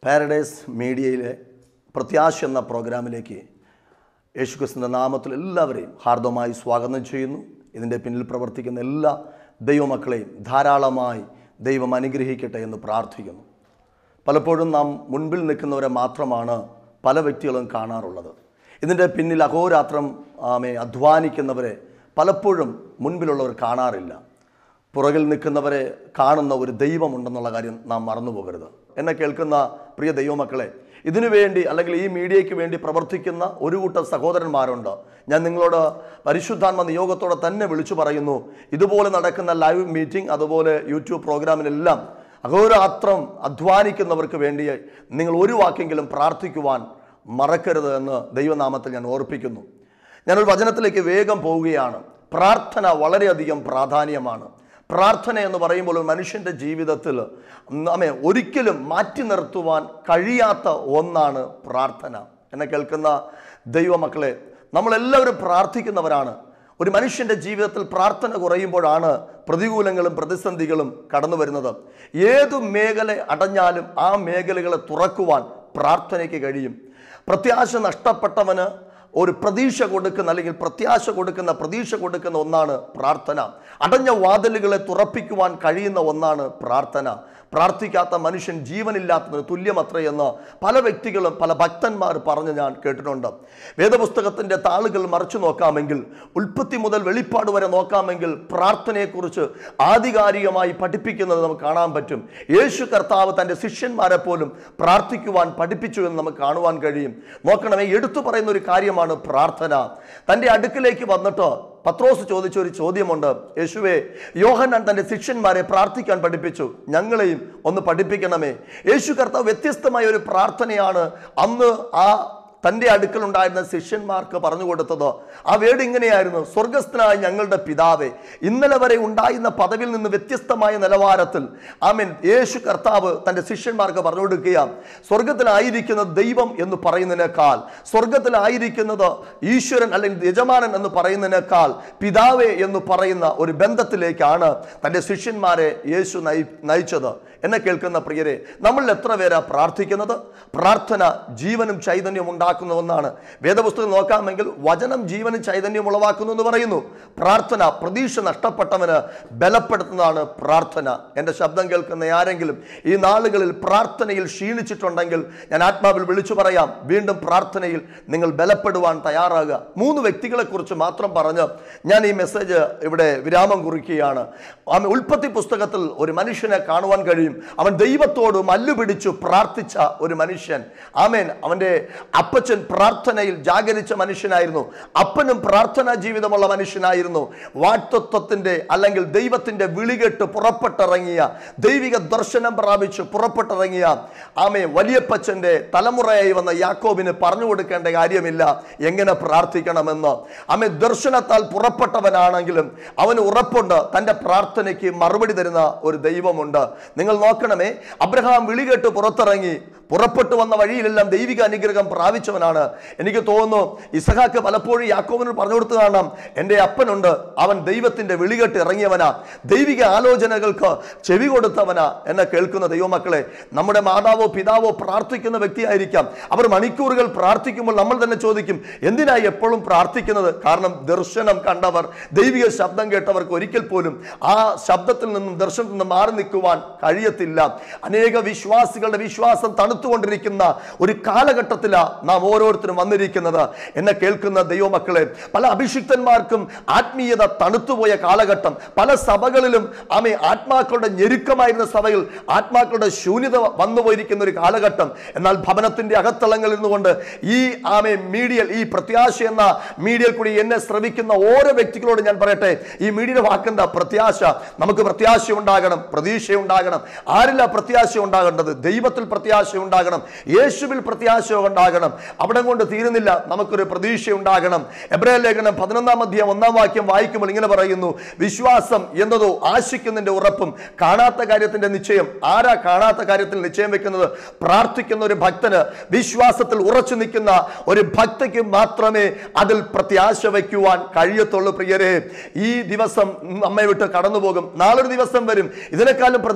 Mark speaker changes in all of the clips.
Speaker 1: paradise മീഡിയയിലെ പ്രത്യാശ എന്ന പ്രോഗ്രാമിലേക്ക് യേശുക്രിസ്തുവിൻ്റെ നാമത്തിൽ എല്ലാവരെയും ഹാർദവമായി സ്വാഗതം ചെയ്യുന്നു ഇതിൻ്റെ പിന്നിൽ പ്രവർത്തിക്കുന്ന എല്ലാ ദൈവമക്കളെയും ധാരാളമായി ദൈവം അനുഗ്രഹിക്കട്ടെ എന്ന് പ്രാർത്ഥിക്കുന്നു പലപ്പോഴും നാം മുൻപിൽ നിൽക്കുന്നവരെ മാത്രമാണ് പല വ്യക്തികളും കാണാറുള്ളത് ഇതിൻ്റെ പിന്നിൽ അഹോരാത്രം ആമെ അധ്വാനിക്കുന്നവരെ പലപ്പോഴും മുൻപിലുള്ളവർ കാണാറില്ല പുറകിൽ നിൽക്കുന്നവരെ കാണുന്ന ഒരു ദൈവമുണ്ടെന്നുള്ള കാര്യം നാം മറന്നു പോകരുത് എന്നെ കേൾക്കുന്ന പ്രിയ ദൈവമക്കളെ ഇതിനു വേണ്ടി അല്ലെങ്കിൽ ഈ മീഡിയയ്ക്ക് വേണ്ടി പ്രവർത്തിക്കുന്ന ഒരു കൂട്ടം സഹോദരന്മാരുണ്ട് ഞാൻ നിങ്ങളോട് പരിശുദ്ധാത്മ നിയോഗത്തോടെ തന്നെ വിളിച്ചു പറയുന്നു ഇതുപോലെ നടക്കുന്ന ലൈവ് മീറ്റിംഗ് അതുപോലെ യൂട്യൂബ് പ്രോഗ്രാമിലെല്ലാം അഹോരാത്രം അധ്വാനിക്കുന്നവർക്ക് വേണ്ടി നിങ്ങൾ ഒരു വാക്കെങ്കിലും പ്രാർത്ഥിക്കുവാൻ മറക്കരുത് എന്ന് ദൈവനാമത്തിൽ ഞാൻ ഓർപ്പിക്കുന്നു ഞാനൊരു വചനത്തിലേക്ക് വേഗം പോവുകയാണ് പ്രാർത്ഥന വളരെയധികം പ്രാധാന്യമാണ് പ്രാർത്ഥന എന്ന് പറയുമ്പോൾ ഒരു മനുഷ്യൻ്റെ ജീവിതത്തിൽ നമ്മെ ഒരിക്കലും മാറ്റി നിർത്തുവാൻ കഴിയാത്ത ഒന്നാണ് പ്രാർത്ഥന എന്നെ കേൾക്കുന്ന ദൈവമക്കളെ നമ്മളെല്ലാവരും പ്രാർത്ഥിക്കുന്നവരാണ് ഒരു മനുഷ്യൻ്റെ ജീവിതത്തിൽ പ്രാർത്ഥന കുറയുമ്പോഴാണ് പ്രതികൂലങ്ങളും പ്രതിസന്ധികളും കടന്നു വരുന്നത് ഏതു മേഖല അടഞ്ഞാലും ആ മേഖലകളെ തുറക്കുവാൻ പ്രാർത്ഥനയ്ക്ക് കഴിയും പ്രത്യാശ നഷ്ടപ്പെട്ടവന് ഒരു പ്രതീക്ഷ കൊടുക്കുന്ന അല്ലെങ്കിൽ പ്രത്യാശ കൊടുക്കുന്ന പ്രതീക്ഷ കൊടുക്കുന്ന ഒന്നാണ് പ്രാർത്ഥന അടഞ്ഞ വാതിലുകളെ തുറപ്പിക്കുവാൻ കഴിയുന്ന ഒന്നാണ് പ്രാർത്ഥന പ്രാർത്ഥിക്കാത്ത മനുഷ്യൻ ജീവനില്ലാത്തതിന് തുല്യമത്രയെന്ന് പല വ്യക്തികളും പല ഭക്തന്മാർ പറഞ്ഞ് ഞാൻ കേട്ടിട്ടുണ്ട് വേദപുസ്തകത്തിൻ്റെ താളുകൾ മറിച്ചു നോക്കാമെങ്കിൽ ഉൽപ്പത്തി മുതൽ വെളിപ്പാട് വരെ നോക്കാമെങ്കിൽ പ്രാർത്ഥനയെക്കുറിച്ച് ആധികാരികമായി പഠിപ്പിക്കുന്നത് നമുക്ക് കാണാൻ പറ്റും യേശു കർത്താവ് തൻ്റെ ശിഷ്യന്മാരെ പോലും പ്രാർത്ഥിക്കുവാൻ പഠിപ്പിച്ചു എന്ന് നമുക്ക് കാണുവാൻ കഴിയും നോക്കണമേ എടുത്തു പറയുന്ന ഒരു കാര്യമാണ് പ്രാർത്ഥന തൻ്റെ അടുക്കിലേക്ക് വന്നിട്ട് പത്രോസ് ചോദിച്ച ഒരു ചോദ്യമുണ്ട് യേശുവെ യോഹന്നാൻ തൻ്റെ ശിഷ്യന്മാരെ പ്രാർത്ഥിക്കാൻ പഠിപ്പിച്ചു ഞങ്ങളെയും ഒന്ന് പഠിപ്പിക്കണമേ യേശു കർത്താവ് വ്യത്യസ്തമായ ഒരു പ്രാർത്ഥനയാണ് അന്ന് ആ തൻ്റെ അടുക്കലുണ്ടായിരുന്ന ശിഷ്യന്മാർക്ക് പറഞ്ഞു കൊടുത്തത് ആ വേട് ഇങ്ങനെയായിരുന്നു സ്വർഗസ്ഥനായ ഞങ്ങളുടെ പിതാവേ ഇന്നലെ വരെ ഉണ്ടായിരുന്ന പദവിയിൽ നിന്ന് വ്യത്യസ്തമായ നിലവാരത്തിൽ ആമീൻ യേശു കർത്താവ് തൻ്റെ ശിഷ്യന്മാർക്ക് പറഞ്ഞു കൊടുക്കുക സ്വർഗത്തിലായിരിക്കുന്ന ദൈവം എന്ന് പറയുന്നതിനേക്കാൾ സ്വർഗത്തിലായിരിക്കുന്നത് ഈശ്വരൻ അല്ലെങ്കിൽ യജമാനൻ എന്ന് പറയുന്നതിനേക്കാൾ പിതാവേ എന്ന് പറയുന്ന ഒരു ബന്ധത്തിലേക്കാണ് തൻ്റെ ശിഷ്യന്മാരെ യേശു നയി നയിച്ചത് എന്നെ കേൾക്കുന്ന പ്രിയരെ നമ്മൾ എത്ര പേരാ പ്രാർത്ഥിക്കുന്നത് പ്രാർത്ഥന ജീവനും ചൈതന്യം ഉണ്ടാക്കുന്ന ഒന്നാണ് വേദപുസ്തകം നോക്കാമെങ്കിൽ വചനം ജീവനും ചൈതന്യം ഉളവാക്കുന്നു എന്ന് പറയുന്നു പ്രാർത്ഥന പ്രതീക്ഷ നഷ്ടപ്പെട്ടവന് ബലപ്പെടുത്തുന്നതാണ് പ്രാർത്ഥന എൻ്റെ ശബ്ദം കേൾക്കുന്ന ആരെങ്കിലും ഈ നാളുകളിൽ പ്രാർത്ഥനയിൽ ക്ഷീണിച്ചിട്ടുണ്ടെങ്കിൽ ഞാൻ ആത്മാവിൽ വിളിച്ചു പറയാം വീണ്ടും പ്രാർത്ഥനയിൽ നിങ്ങൾ ബലപ്പെടുവാൻ തയ്യാറാകുക മൂന്ന് വ്യക്തികളെക്കുറിച്ച് മാത്രം പറഞ്ഞ് ഞാൻ ഈ മെസ്സേജ് ഇവിടെ വിരാമം കുറിക്കുകയാണ് ആമ ഉൽപ്പത്തി പുസ്തകത്തിൽ ഒരു മനുഷ്യനെ കാണുവാൻ കഴിയും അവൻ ദൈവത്തോട് മല്ലുപിടിച്ചു പ്രാർത്ഥിച്ച ഒരു മനുഷ്യൻ ആമേൻ അവൻ്റെ അപ്പച്ചൻ പ്രാർത്ഥനയിൽ ജാഗരിച്ച മനുഷ്യനായിരുന്നു അപ്പനും പ്രാർത്ഥനാ ജീവിതമുള്ള മനുഷ്യനായിരുന്നു വാക്തത്വത്തിൻ്റെ അല്ലെങ്കിൽ ദൈവത്തിൻ്റെ വിളികെട്ട് പുറപ്പെട്ടിറങ്ങിയ ദൈവിക ദർശനം പ്രാപിച്ച് പുറപ്പെട്ടിറങ്ങിയ ആമേ വലിയപ്പച്ചൻ്റെ തലമുറയായി വന്ന യാക്കോബിന് പറഞ്ഞു കൊടുക്കേണ്ട കാര്യമില്ല എങ്ങനെ പ്രാർത്ഥിക്കണമെന്ന് ആമേ ദർശനത്താൽ പുറപ്പെട്ടവനാണെങ്കിലും അവന് ഉറപ്പുണ്ട് തൻ്റെ പ്രാർത്ഥനയ്ക്ക് മറുപടി തരുന്ന ഒരു ദൈവമുണ്ട് നിങ്ങൾ നോക്കണമേ അബ്രഹാം വിളികെട്ട് പുറത്തിറങ്ങി പുറപ്പെട്ടു വന്ന വഴിയിലെല്ലാം ദൈവിക അനുഗ്രഹം പ്രാപിച്ചവനാണ് എനിക്ക് തോന്നുന്നു ഇസഹാക്ക് പലപ്പോഴും യാക്കോബിനോട് പറഞ്ഞു കൊടുത്തു കാണാം എൻ്റെ അപ്പനുണ്ട് അവൻ ദൈവത്തിൻ്റെ വിളികെട്ട് ഇറങ്ങിയവനാ ദൈവിക ആലോചനകൾക്ക് ചെവി കൊടുത്തവനാ എന്നെ കേൾക്കുന്ന ദൈവമക്കളെ നമ്മുടെ മാതാവോ പിതാവോ പ്രാർത്ഥിക്കുന്ന വ്യക്തിയായിരിക്കാം അവർ മണിക്കൂറുകൾ പ്രാർത്ഥിക്കുമ്പോൾ നമ്മൾ തന്നെ ചോദിക്കും എന്തിനായി എപ്പോഴും പ്രാർത്ഥിക്കുന്നത് കാരണം ദർശനം കണ്ടവർ ദൈവിക ശബ്ദം കേട്ടവർക്ക് ഒരിക്കൽ പോലും ആ ശബ്ദത്തിൽ നിന്നും ദർശനത്തിൽ നിന്നും മാറി നിൽക്കുവാൻ കഴിയത്തില്ല അനേക വിശ്വാസികളുടെ വിശ്വാസം തണുത്തുകൊണ്ടിരിക്കുന്ന ഒരു കാലഘട്ടത്തിലാണ് നാം ഓരോരുത്തരും വന്നിരിക്കുന്നത് എന്നെ കേൾക്കുന്ന ദൈവമക്കളെ പല അഭിഷിക്തന്മാർക്കും ആത്മീയത തണുത്തുപോയ കാലഘട്ടം പല സഭകളിലും ആമെ ആത്മാക്കളുടെ ഞെരുക്കമായിരുന്ന സഭയിൽ ആത്മാക്കളുടെ ശൂന്യത വന്നുപോയിരിക്കുന്ന ഒരു കാലഘട്ടം എന്നാൽ ഭവനത്തിന്റെ അകത്തളങ്ങളിൽ നിന്നുകൊണ്ട് ഈ ആമെ മീഡിയൽ ഈ പ്രത്യാശ എന്ന മീഡിയയിൽ കൂടി എന്നെ ശ്രമിക്കുന്ന ഓരോ വ്യക്തികളോട് ഞാൻ പറയട്ടെ ഈ മീഡിയയുടെ വാക്കെന്താ പ്രത്യാശ നമുക്ക് പ്രത്യാശ ഉണ്ടാകണം പ്രതീക്ഷ ഉണ്ടാകണം ആരില്ല പ്രത്യാശ ഉണ്ടാകേണ്ടത് ദൈവത്തിൽ പ്രത്യാശ ഉണ്ടാകണം യേശുവിൽ പ്രത്യാശ ഉണ്ടാകണം അവിടെ കൊണ്ട് തീരുന്നില്ല നമുക്കൊരു പ്രതീക്ഷ ഉണ്ടാകണം എബ്രാഹിം ലേഖനം പതിനൊന്നാം അധ്യായം ഒന്നാം വാക്യം വായിക്കുമ്പോൾ ഇങ്ങനെ പറയുന്നു വിശ്വാസം എന്നതോ ആശിക്കുന്നതിന്റെ ഉറപ്പും കാണാത്ത കാര്യത്തിന്റെ നിശ്ചയം ആരാ കാണാത്ത കാര്യത്തിൽ നിശ്ചയം വെക്കുന്നത് പ്രാർത്ഥിക്കുന്ന ഒരു ഭക്തന് വിശ്വാസത്തിൽ ഉറച്ചു നിൽക്കുന്ന ഒരു ഭക്തയ്ക്ക് മാത്രമേ അതിൽ പ്രത്യാശ വയ്ക്കുവാൻ കഴിയത്തുള്ളൂ പ്രിയരെ ഈ ദിവസം നമ്മെ വിട്ട് കടന്നു പോകും നാളൊരു ദിവസം വരും ഇതിനേക്കാളും പ്രതികൂലം വന്നേ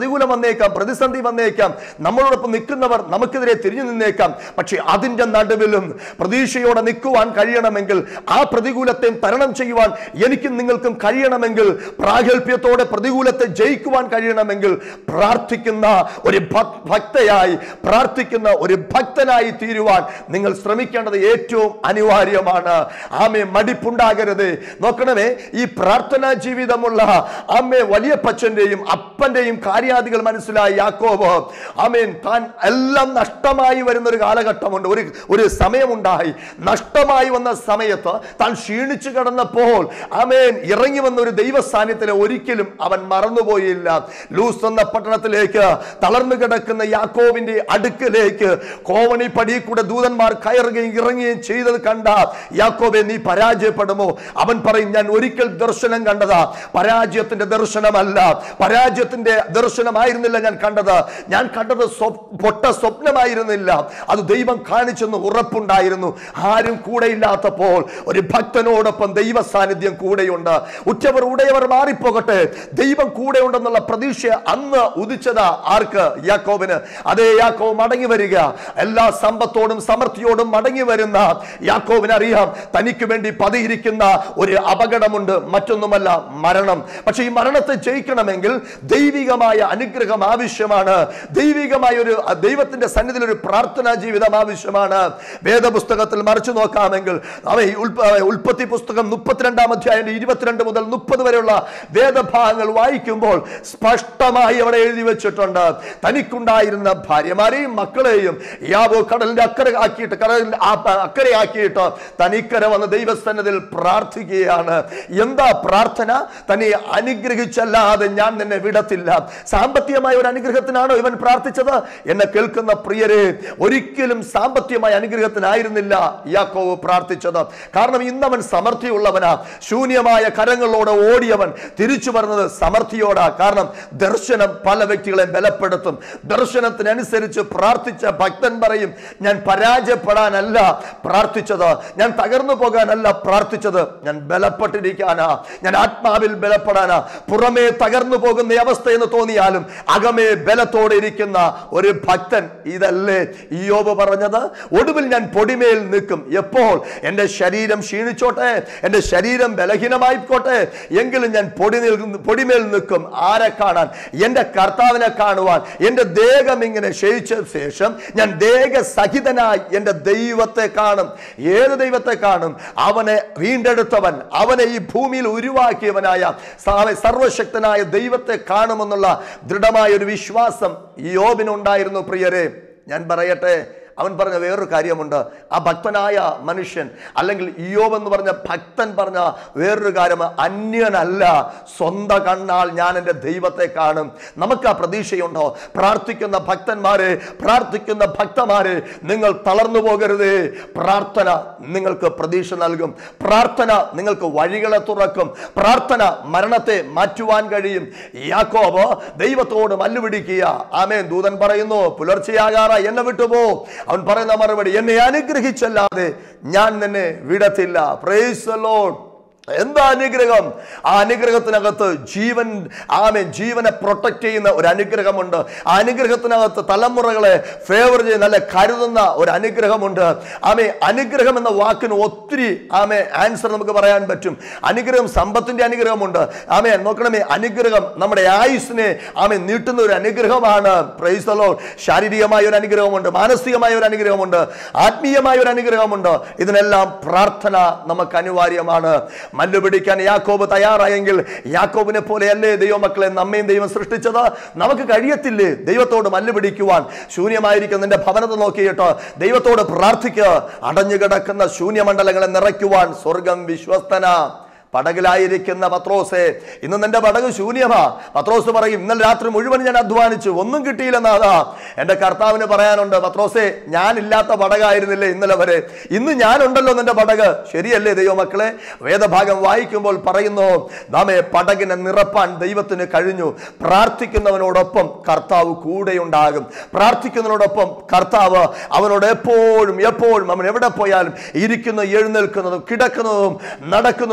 Speaker 1: വന്നേക്കാം പ്രതിസന്ധി വന്നേക്കാം നമ്മളോടൊപ്പം നിൽക്കുന്നവർ നമുക്കെതിരെ തിരിഞ്ഞു നിന്നേക്കാം പക്ഷേ അതിൻ്റെ നടുവിലും പ്രതീക്ഷയോടെ നിൽക്കുവാൻ കഴിയണമെങ്കിൽ ആ പ്രതികൂലത്തെ തരണം ചെയ്യുവാൻ എനിക്കും നിങ്ങൾക്കും കഴിയണമെങ്കിൽ പ്രാഗൽഭ്യത്തോടെ പ്രതികൂലത്തെ ജയിക്കുവാൻ കഴിയണമെങ്കിൽ പ്രാർത്ഥിക്കുന്ന ഒരു ഭക്- ഭക്തയായി പ്രാർത്ഥിക്കുന്ന ഒരു ഭക്തനായി തീരുവാൻ നിങ്ങൾ ശ്രമിക്കേണ്ടത് ഏറ്റവും അനിവാര്യമാണ് ആമേ മടിപ്പുണ്ടാകരുത് നോക്കണമേ ഈ പ്രാർത്ഥനാ ജീവിതമുള്ള അമ്മേ വലിയ പച്ചന്റെയും അപ്പന്റെയും കാര്യാദികൾ മനസ്സിലായി യാക്കോബ് ആമേൻ താൻ എല്ലാം നഷ്ടമായി വരുന്ന ഒരു കാലഘട്ടമുണ്ട് ഒരു ഒരു സമയമുണ്ടായി നഷ്ടമായി വന്ന സമയത്ത് താൻ ക്ഷീണിച്ചു കിടന്നപ്പോൾ ആമേൻ ഇറങ്ങി വന്ന ഒരു ദൈവ സാന്നിധ്യത്തിൽ ഒരിക്കലും അവൻ മറന്നുപോയില്ല ലൂസ് എന്ന പട്ടണത്തിലേക്ക് തളർന്നു കിടക്കുന്ന യാക്കോവിന്റെ അടുക്കിലേക്ക് കോവണി പടി കൂടെ ദൂതന്മാർ കയറുകയും ഇറങ്ങുകയും ചെയ്തത് കണ്ട യാക്കോബെ നീ പരാജയപ്പെടുമോ അവൻ പറയും ഞാൻ ഒരിക്കൽ ദർശനം കണ്ടതാ പരാജയത്തിന്റെ ദർശനമല്ല പരാജയത്തിന്റെ ദർശനമായിരുന്നില്ല ഞാൻ കണ്ടത് ഞാൻ കണ്ടത് സ്വപ്- പൊട്ട സ്വപ്നമായിരുന്നില്ല അത് ദൈവം കാണിച്ചെന്ന് ഉറപ്പുണ്ടായിരുന്നു ആരും കൂടെ ഇല്ലാത്തപ്പോൾ ഒരു ഭക്തനോടൊപ്പം ദൈവ സാന്നിധ്യം കൂടെയുണ്ട് ഉറ്റവർ ഉടയവർ മാറിപ്പോകട്ടെ ദൈവം കൂടെ ഉണ്ടെന്നുള്ള പ്രതീക്ഷ അന്ന് ഉദിച്ചത് ആർക്ക് യാക്കോബിന് അതേ യാക്കോബ് മടങ്ങി വരിക എല്ലാ സമ്പത്തോടും സമൃദ്ധിയോടും മടങ്ങി വരുന്ന യാക്കോബിന് അറിയാം തനിക്ക് വേണ്ടി പതിയിരിക്കുന്ന ഒരു അപകടമുണ്ട് മറ്റൊന്നുമല്ല മരണം പക്ഷെ ഈ മരണത്തെ ജയിക്കണമെങ്കിൽ ദൈവികമായ അനുഗ്രഹം ആവശ്യമാണ് ദൈവികമായ ഒരു ദൈവത്തിന്റെ സന്നിധിയിൽ ഒരു പ്രാർത്ഥനാ ജീവിതം ആവശ്യമാണ് വേദപുസ്തകത്തിൽ മറിച്ചു നോക്കാമെങ്കിൽ അവ ഈ ഉൽപ്പ- ഉൽപ്പത്തി പുസ്തകം മുപ്പത്തിരണ്ടാം അധ്യായം ഇരുപത്തിരണ്ട് മുതൽ മുപ്പത് വരെയുള്ള വേദഭാഗങ്ങൾ വായിക്കുമ്പോൾ സ്പഷ്ടമായി അവിടെ എഴുതി വെച്ചിട്ടുണ്ട് തനിക്കുണ്ടായിരുന്ന ഭാര്യമാരെയും മക്കളെയും യാവോ കടലിന്റെ അക്കരെ ആക്കിയിട്ട് കടലിന്റെ ആ- അക്കരെ ആക്കിയിട്ട് തനിക്കര വന്ന് ദൈവസന്നതിൽ പ്രാർത്ഥിക്കുകയാണ് എന്താ പ്രാർത്ഥന തന്നെ അനുഗ്രഹിച്ചല്ലാതെ ഞാൻ നിന്നെ വിടത്തില്ല സാമ്പത്തികമായ ഒരു അനുഗ്രഹത്തിനാണോ ഇവൻ പ്രാർത്ഥിച്ചത് എന്നെ കേൾക്കുന്ന പ്രിയരെ ഒരിക്കലും സാമ്പത്തികമായ അനുഗ്രഹത്തിനായിരുന്നില്ല യാക്കോവ് പ്രാർത്ഥിച്ചത് കാരണം ഇന്നവൻ സമൃദ്ധിയുള്ളവനാ ശൂന്യമായ കരങ്ങളോട് ഓടിയവൻ തിരിച്ചു പറഞ്ഞത് സമൃദ്ധിയോടാ കാരണം ദർശനം പല വ്യക്തികളെ ബലപ്പെടുത്തും ദർശനത്തിനനുസരിച്ച് പ്രാർത്ഥിച്ച ഭക്തൻ പറയും ഞാൻ പരാജയപ്പെടാനല്ല പ്രാർത്ഥിച്ചത് ഞാൻ തകർന്നു പോകാനല്ല പ്രാർത്ഥിച്ചത് ഞാൻ ബലപ്പെട്ടിരിക്കാനാ ഞാൻ ആത്മാവിൽ ബലപ്പെടാനാ പുറമേ തകർന്നു പോകുന്ന ഈ അവസ്ഥ എന്ന് തോന്നിയാലും അകമേ ബലത്തോടെ ഇരിക്കുന്ന ഒരു ഭക്തൻ ഇതല്ലേ ഇയോബ് പറഞ്ഞത് ഒടുവിൽ ഞാൻ പൊടിമേൽ നിൽക്കും എപ്പോൾ എൻ്റെ ശരീരം ക്ഷീണിച്ചോട്ടെ എൻ്റെ ശരീരം ബലഹീനമായിക്കോട്ടെ എങ്കിലും ഞാൻ പൊടി നിൽക്കുന്ന പൊടിമേൽ നിൽക്കും ആരെ കാണാൻ എൻ്റെ കർത്താവിനെ കാണുവാൻ എൻ്റെ ദേഹം ഇങ്ങനെ ക്ഷയിച്ച ശേഷം ഞാൻ ദേഹസഹിതനായി എൻ്റെ ദൈവത്തെ കാണും ഏത് ദൈവത്തെ കാണും അവനെ വീണ്ടെടുത്തവൻ അവനെ ഈ ഭൂമിയിൽ ഉരുവാക്കിയവനായ സാ- സർവശക്തനായ ദൈവത്തെ കാണുമെന്നുള്ള ദൃഢമായ ഒരു വിശ്വാസം ഈ യോബിനുണ്ടായിരുന്നു പ്രിയരെ ഞാൻ പറയട്ടെ അവൻ പറഞ്ഞ വേറൊരു കാര്യമുണ്ട് ആ ഭക്തനായ മനുഷ്യൻ അല്ലെങ്കിൽ ഇയോബ് എന്ന് പറഞ്ഞ ഭക്തൻ പറഞ്ഞ വേറൊരു കാര്യം അന്യനല്ല സ്വന്തം കണ്ണാൽ ഞാൻ എൻ്റെ ദൈവത്തെ കാണും നമുക്ക് ആ പ്രതീക്ഷയുണ്ടോ പ്രാർത്ഥിക്കുന്ന ഭക്തന്മാരെ പ്രാർത്ഥിക്കുന്ന ഭക്തമാരെ നിങ്ങൾ തളർന്നു പോകരുതേ പ്രാർത്ഥന നിങ്ങൾക്ക് പ്രതീക്ഷ നൽകും പ്രാർത്ഥന നിങ്ങൾക്ക് വഴികളെ തുറക്കും പ്രാർത്ഥന മരണത്തെ മാറ്റുവാൻ കഴിയും യാക്കോബ് ദൈവത്തോട് മല്ലുപിടിക്കുക ആമേൻ ദൂതൻ പറയുന്നു പുലർച്ചെയാകാറ എന്നെ വിട്ടുപോ അവൻ പറയുന്ന മറുപടി എന്നെ അനുഗ്രഹിച്ചല്ലാതെ ഞാൻ നിന്നെ വിടത്തില്ല പ്രൈസ് ലോഡ് എന്താ അനുഗ്രഹം ആ അനുഗ്രഹത്തിനകത്ത് ജീവൻ ആമെ ജീവനെ പ്രൊട്ടക്ട് ചെയ്യുന്ന ഒരു അനുഗ്രഹമുണ്ട് ആ അനുഗ്രഹത്തിനകത്ത് തലമുറകളെ ഫേവർ ചെയ്യുന്ന നല്ല കരുതുന്ന ഒരു അനുഗ്രഹമുണ്ട് ആമെ അനുഗ്രഹം എന്ന വാക്കിന് ഒത്തിരി ആമെ ആൻസർ നമുക്ക് പറയാൻ പറ്റും അനുഗ്രഹം സമ്പത്തിന്റെ അനുഗ്രഹമുണ്ട് ആമെ നോക്കണമേ അനുഗ്രഹം നമ്മുടെ ആയുസ്സിനെ ആമെ നീട്ടുന്ന ഒരു അനുഗ്രഹമാണ് പ്രൈസലോ ശാരീരികമായ ഒരു അനുഗ്രഹമുണ്ട് മാനസികമായ ഒരു അനുഗ്രഹമുണ്ട് ആത്മീയമായ ഒരു അനുഗ്രഹമുണ്ട് ഇതിനെല്ലാം പ്രാർത്ഥന നമുക്ക് അനിവാര്യമാണ് മല്ലു പിടിക്കാൻ യാക്കോബ് തയ്യാറായെങ്കിൽ യാക്കോബിനെ പോലെയല്ലേ ദൈവമക്കളെ നമ്മയും ദൈവം സൃഷ്ടിച്ചത് നമുക്ക് കഴിയത്തില്ലേ ദൈവത്തോട് മല്ലു പിടിക്കുവാൻ ശൂന്യമായിരിക്കുന്ന നിന്റെ ഭവനത്തെ നോക്കിയിട്ട് ദൈവത്തോട് പ്രാർത്ഥിക്കുക അടഞ്ഞു കിടക്കുന്ന ശൂന്യമണ്ഡലങ്ങളെ നിറയ്ക്കുവാൻ സ്വർഗം വിശ്വസ്തന പടകിലായിരിക്കുന്ന പത്രോസെ ഇന്ന് നിന്റെ പടക് ശൂന്യമാ പത്രോസ് പറയും ഇന്നലെ രാത്രി മുഴുവൻ ഞാൻ അധ്വാനിച്ചു ഒന്നും കിട്ടിയില്ലെന്നാതാ എൻ്റെ കർത്താവിന് പറയാനുണ്ട് പത്രോസെ ഞാനില്ലാത്ത പടകായിരുന്നില്ലേ ഇന്നലെ വരെ ഇന്ന് ഞാനുണ്ടല്ലോ നിന്റെ പടക് ശരിയല്ലേ ദൈവമക്കളെ വേദഭാഗം വായിക്കുമ്പോൾ പറയുന്നു നാമെ പടകിനെ നിറപ്പാൻ ദൈവത്തിന് കഴിഞ്ഞു പ്രാർത്ഥിക്കുന്നവനോടൊപ്പം കർത്താവ് കൂടെയുണ്ടാകും പ്രാർത്ഥിക്കുന്നതിനോടൊപ്പം കർത്താവ് അവനോട് എപ്പോഴും എപ്പോഴും അവൻ എവിടെ പോയാലും ഇരിക്കുന്ന എഴുന്നേൽക്കുന്നതും കിടക്കുന്നതും നടക്കുന്നതും എല്ലാം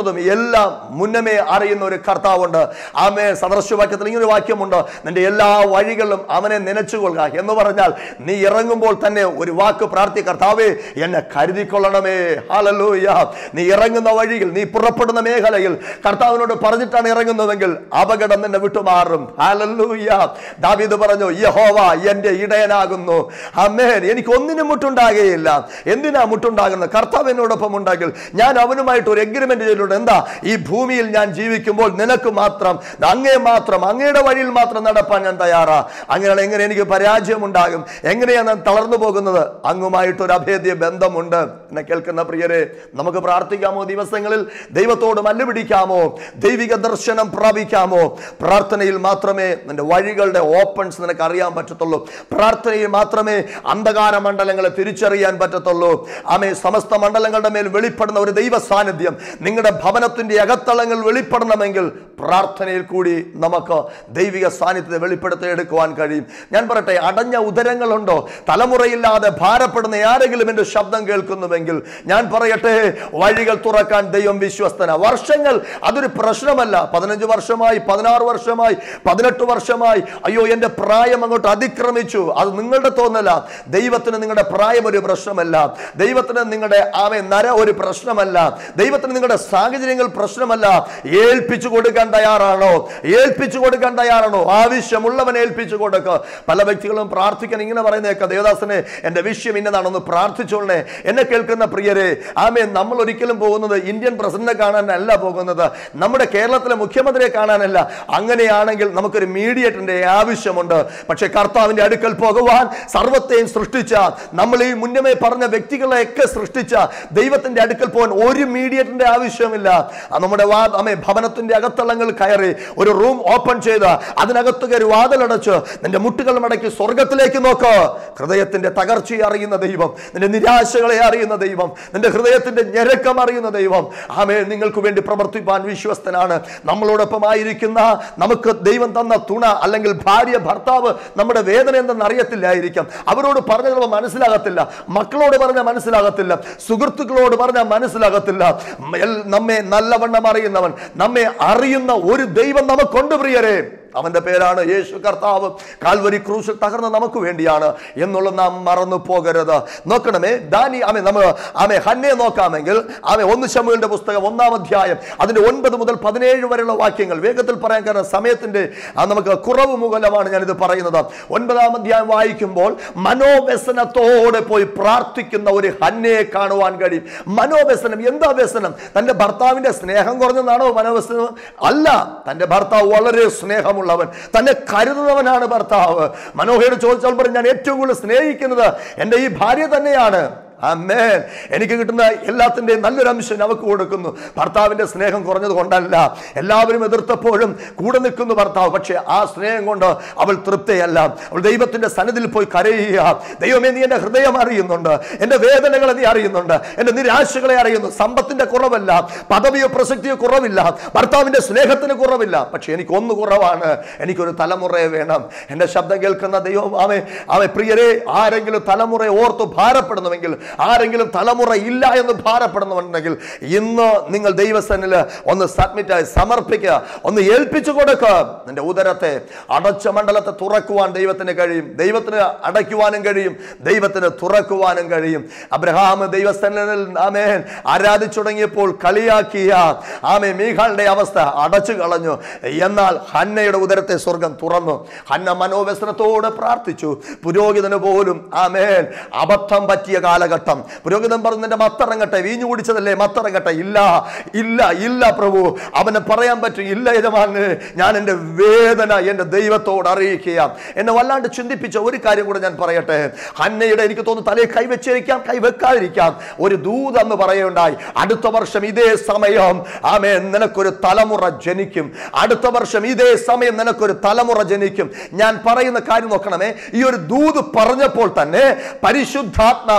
Speaker 1: എല്ലാം മുന്നമേ അറിയുന്ന ഒരു കർത്താവുണ്ട് ആമേ സദർശവാക്യത്തിൽ ഇങ്ങനെ ഒരു വാക്യമുണ്ട് നിന്റെ എല്ലാ വഴികളിലും അവനെ നനച്ചുകൊള്ളുക എന്ന് പറഞ്ഞാൽ നീ ഇറങ്ങുമ്പോൾ തന്നെ ഒരു വാക്ക് പ്രാർത്ഥി കർത്താവേ എന്നെ കരുതിക്കൊള്ളണമേ ഹാലലൂയ നീ ഇറങ്ങുന്ന വഴിയിൽ നീ പുറപ്പെടുന്ന മേഖലയിൽ കർത്താവിനോട് പറഞ്ഞിട്ടാണ് ഇറങ്ങുന്നതെങ്കിൽ അപകടം നിന്നെ വിട്ടുമാറും ഹാലലൂയ ദാവീദ് പറഞ്ഞു യഹോവ എന്റെ ഇടയനാകുന്നു അമ്മേൻ എനിക്ക് ഒന്നിനും മുട്ടുണ്ടാകുകയില്ല എന്തിനാ മുട്ടുണ്ടാകുന്നത് കർത്താവ് എന്നോടൊപ്പം ഉണ്ടെങ്കിൽ ഞാൻ അവനുമായിട്ട് ഒരു എഗ്രിമെന്റ് ചെയ്തിട്ടുണ്ട് എന്താ ഈ ഭൂമിയിൽ ഞാൻ ജീവിക്കുമ്പോൾ നിനക്ക് മാത്രം അങ്ങേ മാത്രം അങ്ങയുടെ വഴിയിൽ മാത്രം നടപ്പാൻ ഞാൻ തയ്യാറാ അങ്ങനെയാണ് എങ്ങനെ എനിക്ക് പരാജയം ഉണ്ടാകും എങ്ങനെയാണ് ഞാൻ തളർന്നു പോകുന്നത് അങ്ങുമായിട്ടൊരു അഭേദ്യ ബന്ധമുണ്ട് എന്നെ കേൾക്കുന്ന പ്രിയരെ നമുക്ക് പ്രാർത്ഥിക്കാമോ ദിവസങ്ങളിൽ ദൈവത്തോട് മല്ലുപിടിക്കാമോ ദൈവിക ദർശനം പ്രാപിക്കാമോ പ്രാർത്ഥനയിൽ മാത്രമേ നിന്റെ വഴികളുടെ ഓപ്പൺസ് നിനക്ക് അറിയാൻ പറ്റത്തുള്ളൂ പ്രാർത്ഥനയിൽ മാത്രമേ അന്ധകാര മണ്ഡലങ്ങളെ തിരിച്ചറിയാൻ പറ്റത്തുള്ളൂ ആമേ സമസ്ത മണ്ഡലങ്ങളുടെ മേൽ വെളിപ്പെടുന്ന ഒരു ദൈവ സാന്നിധ്യം നിങ്ങളുടെ ഭവനത്തിന്റെ അകത്തളങ്ങൾ വെളിപ്പെടണമെങ്കിൽ പ്രാർത്ഥനയിൽ കൂടി നമുക്ക് ദൈവിക സാന്നിധ്യത്തെ വെളിപ്പെടുത്തി എടുക്കുവാൻ കഴിയും ഞാൻ പറയട്ടെ അടഞ്ഞ ഉദരങ്ങളുണ്ടോ തലമുറയില്ലാതെ ഭാരപ്പെടുന്ന ആരെങ്കിലും എൻ്റെ ശബ്ദം കേൾക്കുന്നുവെങ്കിൽ ഞാൻ പറയട്ടെ വഴികൾ തുറക്കാൻ ദൈവം വിശ്വസ്തന വർഷങ്ങൾ അതൊരു പ്രശ്നമല്ല പതിനഞ്ച് വർഷമായി പതിനാറ് വർഷമായി പതിനെട്ട് വർഷമായി അയ്യോ എൻ്റെ പ്രായം അങ്ങോട്ട് അതിക്രമിച്ചു അത് നിങ്ങളുടെ തോന്നല ദൈവത്തിന് നിങ്ങളുടെ പ്രായം ഒരു പ്രശ്നമല്ല ദൈവത്തിന് നിങ്ങളുടെ ആമെ നര ഒരു പ്രശ്നമല്ല ദൈവത്തിന് നിങ്ങളുടെ സാഹചര്യങ്ങൾ പ്രശ്നമല്ല ഏൽപ്പിച്ചു കൊടുക്കാൻ തയ്യാറാണോ ഏൽപ്പിച്ചു കൊടുക്കാൻ തയ്യാറാണോ ആവശ്യമുള്ളവൻ ഏൽപ്പിച്ചു കൊടുക്കുക പല വ്യക്തികളും പ്രാർത്ഥിക്കാൻ ഇങ്ങനെ പറയുന്നേക്ക ദേവദാസനെ എൻ്റെ വിഷയം ഇന്നതാണെന്ന് പ്രാർത്ഥിച്ചോളണേ എന്നെ കേൾക്കുന്ന പ്രിയരെ ആമേ നമ്മൾ ഒരിക്കലും പോകുന്നത് ഇന്ത്യൻ പ്രസിഡന്റിനെ കാണാനല്ല പോകുന്നത് നമ്മുടെ കേരളത്തിലെ മുഖ്യമന്ത്രിയെ കാണാനല്ല അങ്ങനെയാണെങ്കിൽ നമുക്കൊരു മീഡിയേറ്ററിന്റെ ആവശ്യമുണ്ട് പക്ഷേ കർത്താവിന്റെ അടുക്കൽ പോകുവാൻ സർവത്തെയും സൃഷ്ടിച്ച നമ്മൾ ഈ മുന്നമേ പറഞ്ഞ വ്യക്തികളെയൊക്കെ സൃഷ്ടിച്ച ദൈവത്തിന്റെ അടുക്കൽ പോകാൻ ഒരു മീഡിയേറ്ററിന്റെ ആവശ്യമില്ല ആ നമ്മുടെ വാ അമ്മേ ഭവനത്തിന്റെ അകത്തളങ്ങൾ കയറി ഒരു റൂം ഓപ്പൺ ചെയ്ത് അതിനകത്ത് കയറി വാതിലടച്ച് നിന്റെ മുട്ടുകൾ മടക്കി സ്വർഗത്തിലേക്ക് നോക്ക് ഹൃദയത്തിന്റെ തകർച്ചയെ അറിയുന്ന ദൈവം നിന്റെ നിരാശകളെ അറിയുന്ന ദൈവം നിന്റെ ഹൃദയത്തിന്റെ ഞെരക്കം അറിയുന്ന ദൈവം ആമേ നിങ്ങൾക്ക് വേണ്ടി പ്രവർത്തിപ്പാൻ വിശ്വസ്തനാണ് നമ്മളോടൊപ്പം ആയിരിക്കുന്ന നമുക്ക് ദൈവം തന്ന തുണ അല്ലെങ്കിൽ ഭാര്യ ഭർത്താവ് നമ്മുടെ വേദന എന്തെന്ന് അറിയത്തില്ലായിരിക്കാം അവരോട് പറഞ്ഞ ചിലപ്പോൾ മനസ്സിലാകത്തില്ല മക്കളോട് പറഞ്ഞാൽ മനസ്സിലാകത്തില്ല സുഹൃത്തുക്കളോട് പറഞ്ഞാൽ മനസ്സിലാകത്തില്ല എൽ- നമ്മെ നല്ലവണ്ണം അറിയുന്നവൻ നമ്മെ അറിയുന്ന ഒരു ദൈവം നമുക്കുണ്ട് പ്രിയരെ അവന്റെ പേരാണ് യേശു കർത്താവ് കാൽവരി ക്രൂശിൽ തകർന്ന നമുക്ക് വേണ്ടിയാണ് എന്നുള്ളത് നാം മറന്നു പോകരുത് നോക്കണമേ ദാനി ആമെ നമ്മൾ ആമെ ഹന്നെ നോക്കാമെങ്കിൽ ആമെ ഒന്ന് ശമുവിന്റെ പുസ്തകം ഒന്നാം അധ്യായം അതിന്റെ ഒൻപത് മുതൽ പതിനേഴ് വരെയുള്ള വാക്യങ്ങൾ വേഗത്തിൽ പറയാൻ കാരണം സമയത്തിന്റെ ആ, നമുക്ക് കുറവ് മൂലമാണ് ഞാനിത് പറയുന്നത് ഒൻപതാം അധ്യായം വായിക്കുമ്പോൾ മനോവ്യസനത്തോടെ പോയി പ്രാർത്ഥിക്കുന്ന ഒരു ഹന്നയെ കാണുവാൻ കഴിയും മനോവ്യസനം എന്താ വ്യസനം തന്റെ ഭർത്താവിന്റെ സ്നേഹം കുറഞ്ഞെന്നാണോ മനോവ്യസനം അല്ല തന്റെ ഭർത്താവ് വളരെ സ്നേഹമുള്ളവൻ തന്നെ കരുതുന്നവനാണ് ഭർത്താവ് മനോഹരോട് ചോദിച്ചാൽ പറയും ഞാൻ ഏറ്റവും കൂടുതൽ സ്നേഹിക്കുന്നത് എൻ്റെ ഈ ഭാര്യ തന്നെയാണ് അമ്മേൻ എനിക്ക് കിട്ടുന്ന എല്ലാത്തിൻ്റെയും നല്ലൊരു അംശം അവക്ക് കൊടുക്കുന്നു ഭർത്താവിന്റെ സ്നേഹം കുറഞ്ഞത് കൊണ്ടല്ല എല്ലാവരും എതിർത്തപ്പോഴും കൂടെ നിൽക്കുന്നു ഭർത്താവ് പക്ഷേ ആ സ്നേഹം കൊണ്ട് അവൾ തൃപ്തയല്ല അവൾ ദൈവത്തിന്റെ സന്നിധിയിൽ പോയി കരയുക ദൈവമേ നീ എൻ്റെ ഹൃദയം അറിയുന്നുണ്ട് എൻ്റെ വേദനകളെ നീ അറിയുന്നുണ്ട് എൻ്റെ നിരാശകളെ അറിയുന്നു സമ്പത്തിന്റെ കുറവല്ല പദവിയോ പ്രസക്തിയോ കുറവില്ല ഭർത്താവിന്റെ സ്നേഹത്തിന് കുറവില്ല പക്ഷെ എനിക്ക് ഒന്ന് കുറവാണ് എനിക്കൊരു തലമുറയെ വേണം എൻ്റെ ശബ്ദം കേൾക്കുന്ന ദൈവം ആമെ ആമെ പ്രിയരെ ആരെങ്കിലും തലമുറയെ ഓർത്ത് ഭാരപ്പെടുന്നുവെങ്കിൽ ആരെങ്കിലും തലമുറ ഇല്ല എന്ന് ഭാരപ്പെടുന്നുണ്ടെങ്കിൽ ഇന്ന് നിങ്ങൾ ദൈവസനിൽ ഒന്ന് സബ്മിറ്റായി സമർപ്പിക്കുക ഒന്ന് ഏൽപ്പിച്ചു കൊടുക്കുക നിന്റെ ഉദരത്തെ അടച്ച മണ്ഡലത്തെ തുറക്കുവാൻ ദൈവത്തിന് കഴിയും ദൈവത്തിന് അടയ്ക്കുവാനും കഴിയും ദൈവത്തിന് തുറക്കുവാനും കഴിയും അബ്രഹാം ദൈവസനിൽ ആമേൻ ആരാധിച്ചു തുടങ്ങിയപ്പോൾ കളിയാക്കിയ ആമേ മീഖാളിന്റെ അവസ്ഥ അടച്ചു കളഞ്ഞു എന്നാൽ ഹന്നയുടെ ഉദരത്തെ സ്വർഗം തുറന്നു ഹന്ന മനോവ്യസനത്തോടെ പ്രാർത്ഥിച്ചു പുരോഹിതന് പോലും ആമേൻ അബദ്ധം പറ്റിയ കാലഘട്ടം പുരോഹിതൻ പറഞ്ഞു നിന്റെ മത്തറങ്ങട്ടെ വീഞ്ഞു കുടിച്ചതല്ലേ മത്തറങ്ങട്ടെ ഇല്ല ഇല്ല ഇല്ല പ്രഭു അവന് പറയാൻ പറ്റും ഇല്ല യജമാന് ഞാൻ എൻ്റെ വേദന എൻ്റെ ദൈവത്തോട് അറിയിക്കുക എന്നെ വല്ലാണ്ട് ചിന്തിപ്പിച്ച ഒരു കാര്യം കൂടെ ഞാൻ പറയട്ടെ ഹന്നയുടെ എനിക്ക് തോന്നുന്നു തലയിൽ കൈവച്ചിരിക്കാം കൈവെക്കാതിരിക്കാം ഒരു ദൂത് എന്ന് പറയുണ്ടായി അടുത്ത വർഷം ഇതേ സമയം ആമേ നിനക്കൊരു തലമുറ ജനിക്കും അടുത്ത വർഷം ഇതേ സമയം നിനക്കൊരു തലമുറ ജനിക്കും ഞാൻ പറയുന്ന കാര്യം നോക്കണമേ ഈ ഒരു ദൂത് പറഞ്ഞപ്പോൾ തന്നെ പരിശുദ്ധാത്മാവ് ഹന്നയെ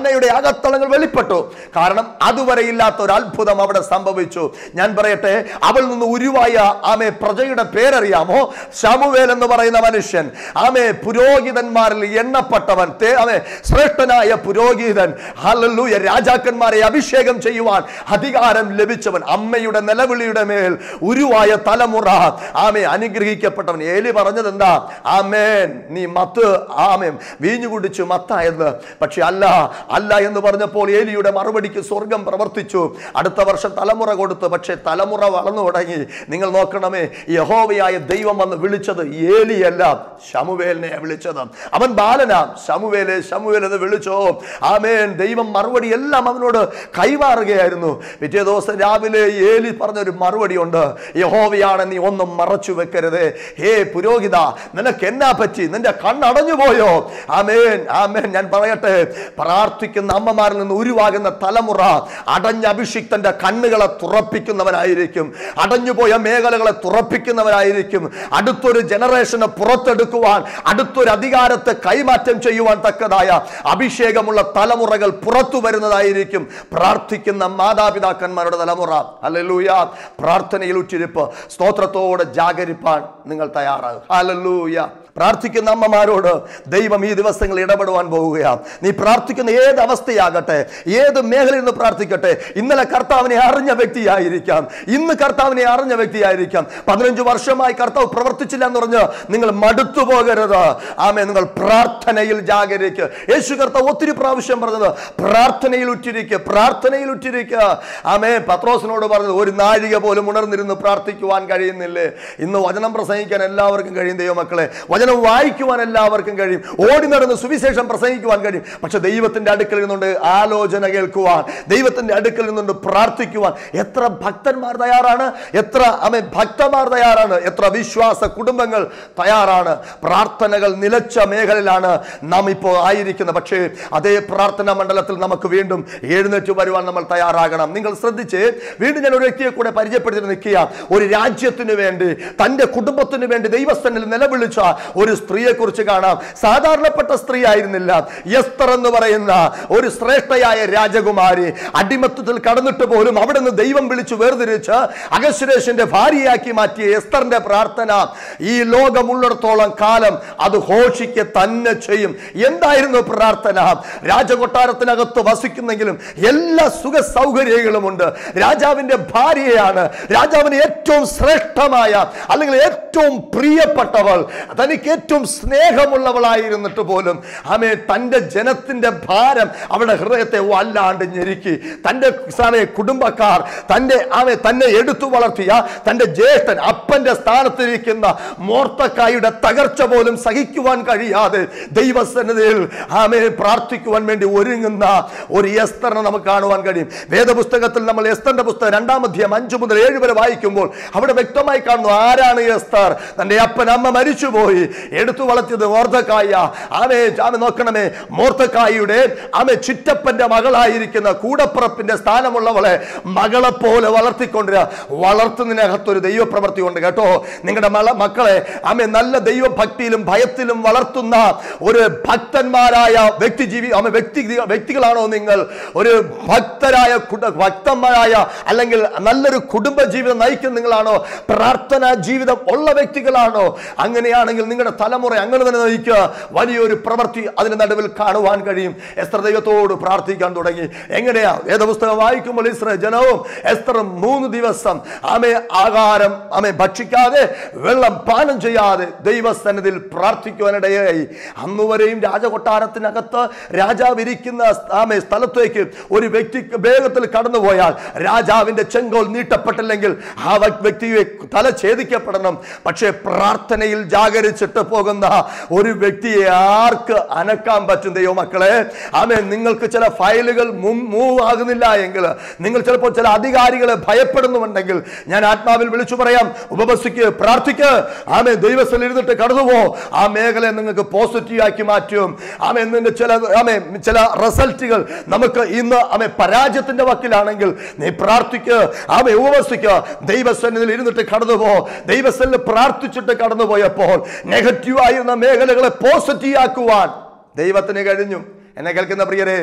Speaker 1: മനയുടെ അകത്തളങ്ങൾ വെളിപ്പെട്ടു കാരണം അതുവരെ ഇല്ലാത്ത ഒരു അത്ഭുതം അവിടെ സംഭവിച്ചു ഞാൻ പറയട്ടെ അവൾ നിന്ന് ഉരുവായ ആമെ പ്രജയുടെ പേരറിയാമോ ശമുവേൽ എന്ന് പറയുന്ന മനുഷ്യൻ ആമെ പുരോഹിതന്മാരിൽ എണ്ണപ്പെട്ടവൻ തേ- ആമെ ശ്രേഷ്ഠനായ പുരോഹിതൻ ഹല്ലേലൂയ രാജാക്കന്മാരെ അഭിഷേകം ചെയ്യുവാൻ അധികാരം ലഭിച്ചവൻ അമ്മയുടെ നിലവിളിയുടെ മേൽ ഉരുവായ തലമുറ ആമെ അനുഗ്രഹിക്കപ്പെട്ടവൻ ഏലി പറഞ്ഞത് എന്താ ആമേൻ നീ മത്ത് ആമേൻ വീഞ്ഞു കുടിച്ചു മത്തായെന്ന് പക്ഷെ അല്ല അല്ല എന്ന് പറഞ്ഞപ്പോൾ ഏലിയുടെ മറുപടിക്ക് സ്വർഗം പ്രവർത്തിച്ചു അടുത്ത വർഷം തലമുറ കൊടുത്തു പക്ഷെ തലമുറ വളർന്നു തുടങ്ങി നിങ്ങൾ നോക്കണമേ യഹോവയായ ദൈവം വന്ന് വിളിച്ചത് ഏലിയല്ല ശമുവേലിനെ വിളിച്ചത് അവൻ ബാലനാ ശമുവേലെ ശമുവേൽ എന്ന് വിളിച്ചോ ആമേൻ ദൈവം മറുപടി എല്ലാം അവനോട് കൈമാറുകയായിരുന്നു പിറ്റേ ദിവസം രാവിലെ ഏലി പറഞ്ഞൊരു മറുപടി ഉണ്ട് യഹോവയാണ് നീ ഒന്നും മറച്ചു വെക്കരുത് ഹേ പുരോഹിത നിനക്ക് എന്നാ പറ്റി നിന്റെ കണ്ണടഞ്ഞു പോയോ ആമേൻ ആമേൻ ഞാൻ പറയട്ടെ പ്രാർത്ഥിക്കുന്ന അമ്മമാരിൽ നിന്ന് ഉരുവാകുന്ന തലമുറ അടഞ്ഞ അഭിഷിക്തന്റെ കണ്ണുകളെ തുറപ്പിക്കുന്നവനായിരിക്കും അടഞ്ഞുപോയ മേഖലകളെ തുറപ്പിക്കുന്നവനായിരിക്കും അടുത്തൊരു ജനറേഷനെ പുറത്തെടുക്കുവാൻ അടുത്തൊരു അധികാരത്തെ കൈമാറ്റം ചെയ്യുവാൻ തക്കതായ അഭിഷേകമുള്ള തലമുറകൾ പുറത്തു വരുന്നതായിരിക്കും പ്രാർത്ഥിക്കുന്ന മാതാപിതാക്കന്മാരുടെ തലമുറ അല്ലല്ലൂയ പ്രാർത്ഥനയിൽ ഉറ്റിരിപ്പ് സ്തോത്രത്തോടെ ജാഗരിപ്പാൻ നിങ്ങൾ തയ്യാറാകും ഹല്ലേലൂയ പ്രാർത്ഥിക്കുന്ന അമ്മമാരോട് ദൈവം ഈ ദിവസങ്ങൾ ഇടപെടുവാൻ പോവുകയാണ് നീ പ്രാർത്ഥിക്കുന്ന ഏത് അവസ്ഥയാകട്ടെ ഏത് മേഖലയിൽ നിന്ന് പ്രാർത്ഥിക്കട്ടെ ഇന്നലെ കർത്താവിനെ അറിഞ്ഞ വ്യക്തിയായിരിക്കാം ഇന്ന് കർത്താവിനെ അറിഞ്ഞ വ്യക്തിയായിരിക്കാം പതിനഞ്ച് വർഷമായി കർത്താവ് പ്രവർത്തിച്ചില്ല എന്ന് പറഞ്ഞ് നിങ്ങൾ മടുത്തു പോകരുത് ആമേ നിങ്ങൾ പ്രാർത്ഥനയിൽ ജാഗരിക്ക് യേശു കർത്താവ് ഒത്തിരി പ്രാവശ്യം പറഞ്ഞത് പ്രാർത്ഥനയിൽ ഉറ്റിരിക്കുക പ്രാർത്ഥനയിൽ ഉറ്റിരിക്കുക ആമേ പത്രോസിനോട് പറഞ്ഞത് ഒരു നാഴിക പോലും ഉണർന്നിരുന്ന് പ്രാർത്ഥിക്കുവാൻ കഴിയുന്നില്ലേ ഇന്ന് വചനം പ്രസംഗിക്കാൻ എല്ലാവർക്കും കഴിയും ദൈവമക്കളെ വചനം വായിക്കുവാൻ എല്ലാവർക്കും കഴിയും ഓടി നടന്ന് സുവിശേഷം പ്രസംഗിക്കുവാൻ കഴിയും പക്ഷെ ദൈവത്തിന്റെ അടുക്കൽ നിന്നുകൊണ്ട് ആലോചന കേൾക്കുവാൻ ദൈവത്തിന്റെ അടുക്കൽ നിന്നുകൊണ്ട് പ്രാർത്ഥിക്കുവാൻ എത്ര ഭക്തന്മാർ തയ്യാറാണ് എത്ര അമേ ഭക്തന്മാർ തയ്യാറാണ് എത്ര വിശ്വാസ കുടുംബങ്ങൾ തയ്യാറാണ് പ്രാർത്ഥനകൾ നിലച്ച മേഖലയിലാണ് നാം ഇപ്പോൾ ആയിരിക്കുന്നത് പക്ഷേ അതേ പ്രാർത്ഥനാ മണ്ഡലത്തിൽ നമുക്ക് വീണ്ടും എഴുന്നേറ്റ് വരുവാൻ നമ്മൾ തയ്യാറാകണം നിങ്ങൾ ശ്രദ്ധിച്ച് വീണ്ടും ഞാൻ ഒരു വ്യക്തിയെ കൂടെ പരിചയപ്പെടുത്തി നിൽക്കുക ഒരു രാജ്യത്തിന് വേണ്ടി തന്റെ കുടുംബത്തിന് വേണ്ടി ദൈവസ്ഥനിൽ നിലവിളിച്ച ഒരു സ്ത്രീയെ കുറിച്ച് കാണാം സാധാരണപ്പെട്ട സ്ത്രീ ആയിരുന്നില്ല എസ്തർ എന്ന് പറയുന്ന ഒരു ശ്രേഷ്ഠയായ രാജകുമാരി അടിമത്തത്തിൽ കടന്നിട്ട് പോലും അവിടെ നിന്ന് ദൈവം വിളിച്ചു വേർതിരിച്ച് അഗശ്വരേഷന്റെ ഭാര്യയാക്കി മാറ്റിയ എസ്തറിന്റെ പ്രാർത്ഥന ഈ ലോകമുള്ളിടത്തോളം കാലം അത് ഘോഷിക്ക് തന്നെ ചെയ്യും എന്തായിരുന്നു പ്രാർത്ഥന രാജകൊട്ടാരത്തിനകത്ത് വസിക്കുന്നെങ്കിലും എല്ലാ സുഖ സൗകര്യങ്ങളുമുണ്ട് രാജാവിന്റെ ഭാര്യയാണ് രാജാവിന് ഏറ്റവും ശ്രേഷ്ഠമായ അല്ലെങ്കിൽ ഏറ്റവും പ്രിയപ്പെട്ടവൾ തനിക്ക് ഏറ്റവും സ്നേഹമുള്ളവളായിരുന്നിട്ട് പോലും ആമേ തൻ്റെ ജനത്തിന്റെ ഭാരം അവളുടെ ഹൃദയത്തെ വല്ലാണ്ട് ഞെരുക്കി തൻ്റെ സാമേ കുടുംബക്കാർ തൻ്റെ ആമേ തന്നെ എടുത്തു വളർത്തിയ തൻ്റെ ജ്യേഷ്ഠൻ അപ്പന്റെ സ്ഥാനത്തിരിക്കുന്ന മോർത്തക്കായുടെ തകർച്ച പോലും സഹിക്കുവാൻ കഴിയാതെ ദൈവസന്നിധിയിൽ ആമേ പ്രാർത്ഥിക്കുവാൻ വേണ്ടി ഒരുങ്ങുന്ന ഒരു എസ്തറിനെ നമുക്ക് കാണുവാൻ കഴിയും വേദപുസ്തകത്തിൽ നമ്മൾ എസ്തറിന്റെ പുസ്തകം രണ്ടാം അധ്യായം അഞ്ചു മുതൽ ഏഴ് വരെ വായിക്കുമ്പോൾ അവിടെ വ്യക്തമായി കാണുന്നു ആരാണ് എസ്തർ തന്റെ അപ്പൻ അമ്മ മരിച്ചുപോയി എടുത്തു വളർത്തിയത് മോർത്തക്കായ ആമേ ആമെ നോക്കണമേ മോർത്തക്കായുടെ ആമെ ചുറ്റപ്പന്റെ മകളായിരിക്കുന്ന കൂടപ്പുറപ്പിന്റെ സ്ഥാനമുള്ളവളെ മകളെ പോലെ വളർത്തിക്കൊണ്ടിര വളർത്തുന്നതിനകത്തൊരു ദൈവപ്രവൃത്തി ഉണ്ട് കേട്ടോ നിങ്ങളുടെ മല മക്കളെ ആമെ നല്ല ദൈവഭക്തിയിലും ഭയത്തിലും വളർത്തുന്ന ഒരു ഭക്തന്മാരായ വ്യക്തി ജീവി ആമെ വ്യക്തി വ്യക്തികളാണോ നിങ്ങൾ ഒരു ഭക്തരായ കുട- ഭക്തന്മാരായ അല്ലെങ്കിൽ നല്ലൊരു കുടുംബ ജീവിതം നയിക്കുന്ന നിങ്ങളാണോ പ്രാർത്ഥനാ ജീവിതം ഉള്ള വ്യക്തികളാണോ അങ്ങനെയാണെങ്കിൽ നിങ്ങളുടെ തലമുറ അങ്ങനെ തന്നെ നയിക്കുക വലിയൊരു പ്രവൃത്തി അതിന് നടുവിൽ കാണുവാൻ കഴിയും എസ്ത്ര ദൈവത്തോട് പ്രാർത്ഥിക്കാൻ തുടങ്ങി എങ്ങനെയാ വേദപുസ്തകം വായിക്കുമ്പോൾ ഇസ്ര ജനവും എസ്തറും മൂന്ന് ദിവസം ആമെ ആഹാരം ആമെ ഭക്ഷിക്കാതെ വെള്ളം പാനം ചെയ്യാതെ ദൈവസന്നിധിയിൽ പ്രാർത്ഥിക്കുവാനിടയായി അന്നുവരെയും രാജകൊട്ടാരത്തിനകത്ത് രാജാവ് ഇരിക്കുന്ന ആമെ സ്ഥലത്തേക്ക് ഒരു വ്യക്തി വേഗത്തിൽ കടന്നുപോയാൽ രാജാവിന്റെ ചെങ്കോൽ നീട്ടപ്പെട്ടില്ലെങ്കിൽ ആ വ്യക്- വ്യക്തിയെ തല ഛേദിക്കപ്പെടണം പക്ഷേ പ്രാർത്ഥനയിൽ ജാഗരിച്ചിട്ട് പോകുന്ന ഒരു വ്യക്തിയെ ആർക്ക് അനക്കാൻ പറ്റും ദൈവമക്കളെ ആമേ നിങ്ങൾക്ക് ചില ഫയലുകൾ മൂവ് ആകുന്നില്ല എങ്കിൽ നിങ്ങൾ ചിലപ്പോൾ ചില അധികാരികളെ ഭയപ്പെടുന്നുണ്ടെങ്കിൽ ഞാൻ ആത്മാവിൽ വിളിച്ചു പറയാം ഉപവസിക്ക് പ്രാർത്ഥിക്ക് ആമേ ദൈവസ്ഥയിൽ ഇരുന്നിട്ട് കടന്നുപോ ആ മേഖലയെ നിങ്ങൾക്ക് പോസിറ്റീവ് ആക്കി മാറ്റും ആമേ നിന്റെ ചില ആമേ ചില റിസൾട്ടുകൾ നമുക്ക് ഇന്ന് ആമേ പരാജയത്തിന്റെ വക്കിലാണെങ്കിൽ നീ പ്രാർത്ഥിക്ക് ആമേ ഉപവസിക്ക് ദൈവസന്നിധിയിൽ ഇരുന്നിട്ട് കടന്നുപോ ദൈവസന്നിധിയിൽ പ്രാർത്ഥിച്ചിട്ട് കടന്നുപോയപ്പോൾ നെഗറ്റീവ് ആയിരുന്ന മേഖലകളെ പോസിറ്റീവ് ആക്കുവാൻ ദൈവത്തിന് കഴിഞ്ഞു എന്നെ കേൾക്കുന്ന പ്രിയരെ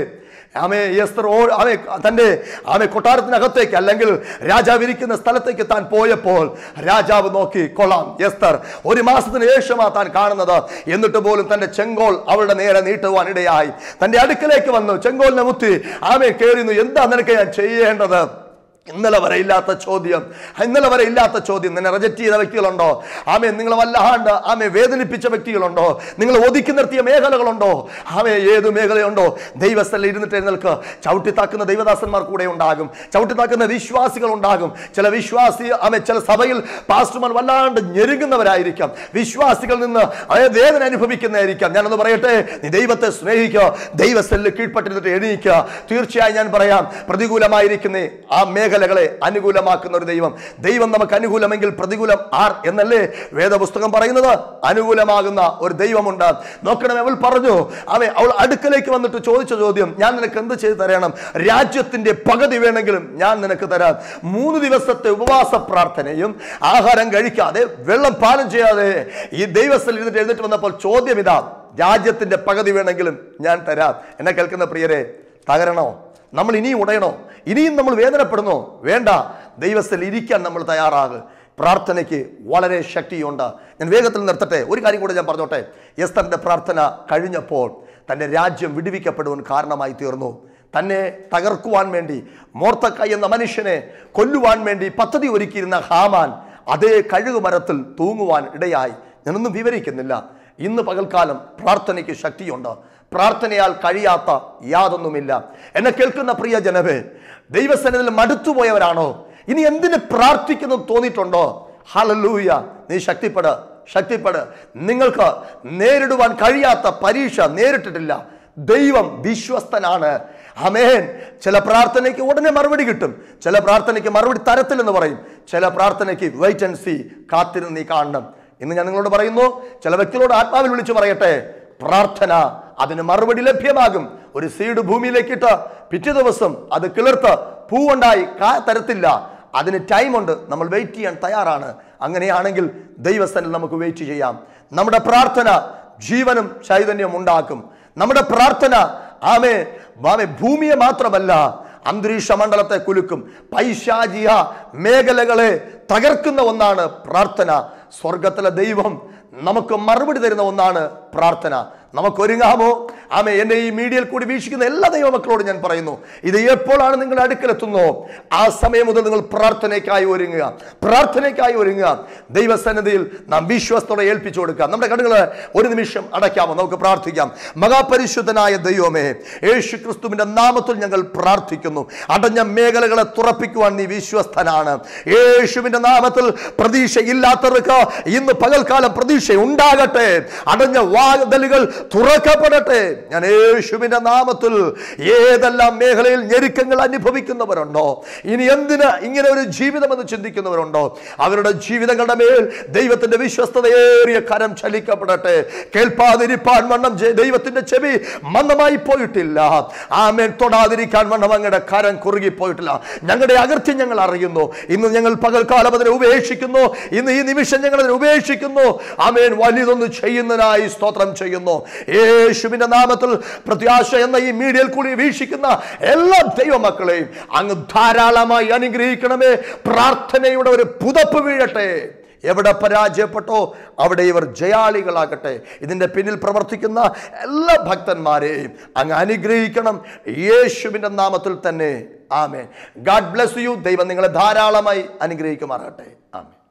Speaker 1: ആമേ എസ്തർ ഓ ആമേ തൻ്റെ ആമേ കൊട്ടാരത്തിനകത്തേക്ക് അല്ലെങ്കിൽ രാജാവ് ഇരിക്കുന്ന സ്ഥലത്തേക്ക് താൻ പോയപ്പോൾ രാജാവ് നോക്കി കൊള്ളാം എസ്തർ ഒരു മാസത്തിന് ശേഷമാ താൻ കാണുന്നത് എന്നിട്ട് പോലും തന്റെ ചെങ്കോൾ അവളുടെ നേരെ നീട്ടുവാൻ ഇടയായി തന്റെ അടുക്കലേക്ക് വന്നു ചെങ്കോലിനെ മുത്തി ആമേ കയറിയുന്നു എന്താ നിനക്ക് ഞാൻ ചെയ്യേണ്ടത് ഇന്നലെ വരെ ഇല്ലാത്ത ചോദ്യം ഇന്നലെ വരെ ഇല്ലാത്ത ചോദ്യം നിന്നെ റിജക്റ്റ് ചെയ്ത വ്യക്തികളുണ്ടോ ആമേ നിങ്ങൾ വല്ലാണ്ട് ആമേ വേദനിപ്പിച്ച വ്യക്തികളുണ്ടോ നിങ്ങൾ ഒതുക്കി നിർത്തിയ മേഖലകളുണ്ടോ ആമേ ഏത് മേഖലയുണ്ടോ ദൈവസ്ഥലിൽ ഇരുന്നിട്ട് എഴുന്നേൽക്ക് ചവിട്ടിത്താക്കുന്ന ദൈവദാസന്മാർ കൂടെ ഉണ്ടാകും ചവിട്ടിത്താക്കുന്ന വിശ്വാസികൾ ഉണ്ടാകും ചില വിശ്വാസി ആമേ ചില സഭയിൽ പാസ്റ്റർമാർ വല്ലാണ്ട് ഞെരുങ്ങുന്നവരായിരിക്കാം വിശ്വാസികളിൽ നിന്ന് അതേ വേദന അനുഭവിക്കുന്നതായിരിക്കാം ഞാനൊന്ന് പറയട്ടെ നീ ദൈവത്തെ സ്നേഹിക്കുക ദൈവസ്ഥലിൽ കീഴ്പ്പെട്ടിരുന്നിട്ട് എണീക്കുക തീർച്ചയായും ഞാൻ പറയാം പ്രതികൂലമായിരിക്കുന്ന ആ മേഖലകളെ അനുകൂലമാക്കുന്ന ഒരു ദൈവം ദൈവം നമുക്ക് അനുകൂലമെങ്കിൽ പ്രതികൂലം ആർ എന്നല്ലേ വേദപുസ്തകം പറയുന്നത് അനുകൂലമാകുന്ന ഒരു ദൈവമുണ്ട് നോക്കണം അവൾ പറഞ്ഞു അവൻ അവൾ അടുക്കലേക്ക് വന്നിട്ട് ചോദിച്ച ചോദ്യം ഞാൻ നിനക്ക് എന്ത് ചെയ്തു തരണം രാജ്യത്തിന്റെ പകുതി വേണമെങ്കിലും ഞാൻ നിനക്ക് തരാം മൂന്ന് ദിവസത്തെ ഉപവാസ പ്രാർത്ഥനയും ആഹാരം കഴിക്കാതെ വെള്ളം പാനം ചെയ്യാതെ ഈ ദൈവസ്ഥലിൽ ഇരുന്നിട്ട് എഴുന്നേറ്റ് വന്നപ്പോൾ ചോദ്യം ഇതാ രാജ്യത്തിന്റെ പകുതി വേണമെങ്കിലും ഞാൻ തരാം എന്നെ കേൾക്കുന്ന പ്രിയരെ തകരണോ നമ്മൾ ഇനിയും ഉടയണോ ഇനിയും നമ്മൾ വേദനപ്പെടുന്നോ വേണ്ട ദൈവസ്ഥൽ ഇരിക്കാൻ നമ്മൾ തയ്യാറാകും പ്രാർത്ഥനയ്ക്ക് വളരെ ശക്തിയുണ്ട് ഞാൻ വേഗത്തിൽ നിർത്തട്ടെ ഒരു കാര്യം കൂടെ ഞാൻ പറഞ്ഞോട്ടെ എസ്തറിന്റെ പ്രാർത്ഥന കഴിഞ്ഞപ്പോൾ തൻ്റെ രാജ്യം വിടുവിക്കപ്പെടുവാൻ കാരണമായി തീർന്നു തന്നെ തകർക്കുവാൻ വേണ്ടി മോർത്തക്കൈ എന്ന മനുഷ്യനെ കൊല്ലുവാൻ വേണ്ടി പദ്ധതി ഒരുക്കിയിരുന്ന ഹാമാൻ അതേ കഴുകുമരത്തിൽ തൂങ്ങുവാൻ ഇടയായി ഞാനൊന്നും വിവരിക്കുന്നില്ല ഇന്ന് പകൽക്കാലം പ്രാർത്ഥനയ്ക്ക് ശക്തിയുണ്ട് പ്രാർത്ഥനയാൽ കഴിയാത്ത യാതൊന്നുമില്ല എന്നെ കേൾക്കുന്ന പ്രിയ ജനവേ ദൈവസന്നിധിയിൽ മടുത്തുപോയവരാണോ ഇനി എന്തിന് പ്രാർത്ഥിക്കുന്നു തോന്നിയിട്ടുണ്ടോ ഹലലൂയ നീ ശക്തിപ്പെട് ശക്തിപ്പെട് നിങ്ങൾക്ക് നേരിടുവാൻ കഴിയാത്ത പരീക്ഷ നേരിട്ടിട്ടില്ല ദൈവം വിശ്വസ്തനാണ് അമേൻ ചില പ്രാർത്ഥനയ്ക്ക് ഉടനെ മറുപടി കിട്ടും ചില പ്രാർത്ഥനയ്ക്ക് മറുപടി തരത്തില്ലെന്ന് പറയും ചില പ്രാർത്ഥനയ്ക്ക് വെയിറ്റ് ആൻഡ് സി കാത്തിരുന്ന് നീ കാണണം ഇന്ന് ഞാൻ നിങ്ങളോട് പറയുന്നു ചില വ്യക്തികളോട് ആത്മാവിൽ വിളിച്ചു പറയട്ടെ പ്രാർത്ഥന അതിന് മറുപടി ലഭ്യമാകും ഒരു സീഡ് ഭൂമിയിലേക്കിട്ട് പിറ്റേ ദിവസം അത് കിളിർത്ത് പൂവുണ്ടായി കാ തരത്തില്ല അതിന് ടൈമുണ്ട് നമ്മൾ വെയിറ്റ് ചെയ്യാൻ തയ്യാറാണ് അങ്ങനെയാണെങ്കിൽ ദൈവസ്ഥനിൽ നമുക്ക് വെയിറ്റ് ചെയ്യാം നമ്മുടെ പ്രാർത്ഥന ജീവനും ചൈതന്യവും ഉണ്ടാക്കും നമ്മുടെ പ്രാർത്ഥന ആമേ ആമേ ഭൂമിയെ മാത്രമല്ല അന്തരീക്ഷ മണ്ഡലത്തെ കുലുക്കും പൈശാചിക മേഖലകളെ തകർക്കുന്ന ഒന്നാണ് പ്രാർത്ഥന സ്വർഗത്തിലെ ദൈവം നമുക്ക് മറുപടി തരുന്ന ഒന്നാണ് പ്രാർത്ഥന നമുക്ക് ഒരുങ്ങാമോ ആമേ എന്നെ ഈ മീഡിയയിൽ കൂടി വീക്ഷിക്കുന്ന എല്ലാ ദൈവമക്കളോടും ഞാൻ പറയുന്നു ഇത് എപ്പോഴാണ് നിങ്ങൾ അടുക്കലെത്തുന്നോ ആ സമയം മുതൽ നിങ്ങൾ പ്രാർത്ഥനയ്ക്കായി ഒരുങ്ങുക പ്രാർത്ഥനയ്ക്കായി ഒരുങ്ങുക ദൈവസന്നിധിയിൽ നാം വിശ്വാസത്തോടെ ഏൽപ്പിച്ചു കൊടുക്കുക നമ്മുടെ കണ്ണുകൾ ഒരു നിമിഷം അടയ്ക്കാമോ നമുക്ക് പ്രാർത്ഥിക്കാം മഹാപരിശുദ്ധനായ ദൈവമേ യേശു ക്രിസ്തുവിന്റെ നാമത്തിൽ ഞങ്ങൾ പ്രാർത്ഥിക്കുന്നു അടഞ്ഞ മേഖലകളെ തുറപ്പിക്കുവാൻ നീ വിശ്വസ്തനാണ് യേശുവിന്റെ നാമത്തിൽ പ്രതീക്ഷയില്ലാത്തവർക്ക് ഇന്ന് പകൽക്കാലം പ്രതീക്ഷ ഉണ്ടാകട്ടെ അടഞ്ഞ വാതിലുകൾ തുറക്കപ്പെടട്ടെ ഞാൻ യേശുവിന്റെ നാമത്തിൽ ഏതെല്ലാം മേഖലയിൽ ഞെരുക്കങ്ങൾ അനുഭവിക്കുന്നവരുണ്ടോ ഇനി എന്തിന് ഇങ്ങനെ ഒരു ജീവിതം എന്ന് ചിന്തിക്കുന്നവരുണ്ടോ അവരുടെ ജീവിതങ്ങളുടെ മേൽ ദൈവത്തിന്റെ വിശ്വസ്തതയേറിയ കരം ചലിക്കപ്പെടട്ടെ കേൾപ്പാതിരിപ്പാൻ വണ്ണം ജെ- ദൈവത്തിന്റെ ചെവി മന്ദമായി പോയിട്ടില്ല ആമേൻ തൊടാതിരിക്കാൻ വണ്ണം അങ്ങയുടെ കരം കുറുകി പോയിട്ടില്ല ഞങ്ങളുടെ അകൃത്യം ഞങ്ങൾ അറിയുന്നു ഇന്ന് ഞങ്ങൾ പകൽക്കാലം അതിനെ ഉപേക്ഷിക്കുന്നു ഇന്ന് ഈ നിമിഷം ഞങ്ങൾ അതിനെ ഉപേക്ഷിക്കുന്നു ആമേൻ വലിയതൊന്ന് ചെയ്യുന്നതിനായി സ്തോത്രം ചെയ്യുന്നു യേശുവിന്റെ നാമത്തിൽ പ്രത്യാശ എന്ന ഈ മീഡിയയിൽ കൂടി വീക്ഷിക്കുന്ന എല്ലാ ദൈവമക്കളെയും അങ്ങ് ധാരാളമായി അനുഗ്രഹിക്കണമേ പ്രാർത്ഥനയുടെ ഒരു പുതപ്പ് വീഴട്ടെ എവിടെ പരാജയപ്പെട്ടോ അവിടെ ഇവർ ജയാളികളാകട്ടെ ഇതിൻ്റെ പിന്നിൽ പ്രവർത്തിക്കുന്ന എല്ലാ ഭക്തന്മാരെയും അങ്ങ് അനുഗ്രഹിക്കണം യേശുവിൻ്റെ നാമത്തിൽ തന്നെ ആമേ ഗാഡ് ബ്ലെസ് യു ദൈവം നിങ്ങളെ ധാരാളമായി അനുഗ്രഹിക്കുമാറാകട്ടെ ആമേ